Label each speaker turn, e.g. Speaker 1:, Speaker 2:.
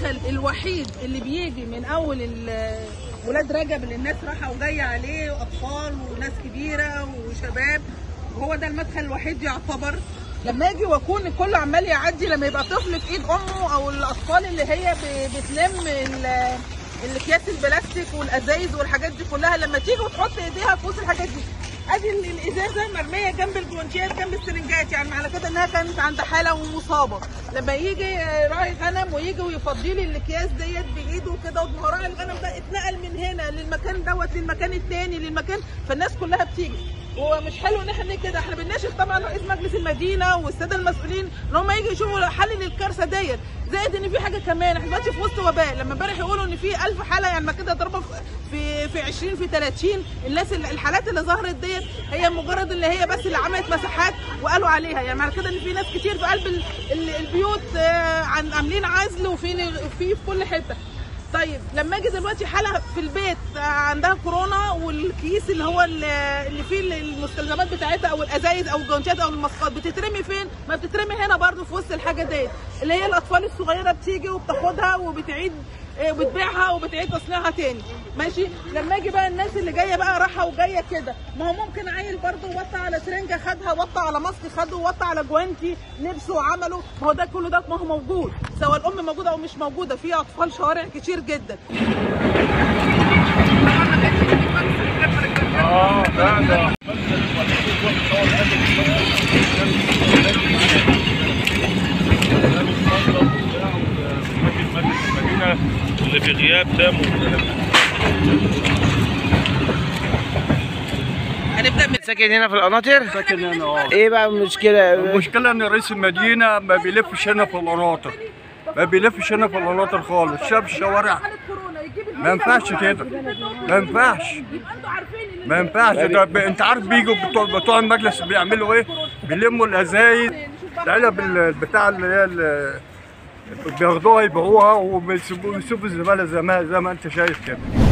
Speaker 1: المدخل الوحيد اللي بيجي من اول ال- ولاد رجب اللي الناس رايحه وجايه عليه واطفال وناس كبيره وشباب وهو ده المدخل الوحيد يعتبر لما اجي واكون الكل عمال يعدي لما يبقى طفل في ايد امه او الاطفال اللي هي ب- بتلم ال- الاكياس البلاستيك والازايز والحاجات دي كلها لما تيجي وتحط ايديها في وسط الحاجات دي ادي ال- الازازه مرميه جنب الجوانتيات جنب السرنجات يعني معنى كده انها كانت عند حاله ومصابه لما يجي راعي غنم ويجي ويفضي لي الاكياس ديت بايده كده وراعي الغنم ده اتنقل من هنا للمكان دوت للمكان الثاني للمكان فالناس كلها بتيجي ومش حلو ان احنا كده احنا بنناشد طبعا رئيس مجلس المدينه والساده المسؤولين ان هم يجوا يشوفوا حل للكارثه ديت زائد ان في حاجه كمان احنا دلوقتي في وسط وباء لما امبارح يقولوا ان في 1000 حاله يعني ما كده ضربه في في 20 في 30 الناس اللي الحالات اللي ظهرت ديت هي مجرد اللي هي بس اللي عملت مساحات وقالوا عليها يعني معنى كده ان في ناس كتير في قلب ال- ال- البيوت آه، عن- عاملين عزل وفي في في كل حته طيب لما اجي دلوقتي حاله في البيت آه، عندها كورونا والكيس اللي هو ال- اللي فيه المستلزمات بتاعتها او الازايز او الجونشات او الماسكات بتترمي فين؟ ما بتترمي هنا برضو في وسط الحاجه ديت اللي هي الاطفال الصغيره بتيجي وبتاخدها وبتعيد آه، وبتبيعها وبتعيد تصنيعها تاني ماشي لما اجي بقى الناس اللي جايه بقى رايحه وجايه كده ما هو ممكن عيل برضه وطى على سرنجه خدها وطى على ماسك خده وطى على جوانتي لبسه وعمله ما هو ده كله ده ما هو موجود سواء الام موجوده او مش موجوده في اطفال شوارع كتير جدا
Speaker 2: اه لا ده المدينة اللي في غياب تام
Speaker 1: هنبدا من
Speaker 3: ساكن هنا في القناطر
Speaker 2: ساكن هنا اه
Speaker 3: ايه بقى المشكله
Speaker 2: المشكلة ان رئيس المدينة ما بيلفش هنا في القناطر ما بيلفش هنا في القناطر خالص شاف الشوارع ما ينفعش كده ما ينفعش ما ينفعش ده ب... انت عارف بيجوا بتوع, بتوع المجلس بيعملوا ايه؟ بيلموا الازايز العلب ال- بتاع اللي هي ال- بياخدوها يبيعوها وبيسيبوا بيسيبوا الزباله زي ما زي ما انت شايف كده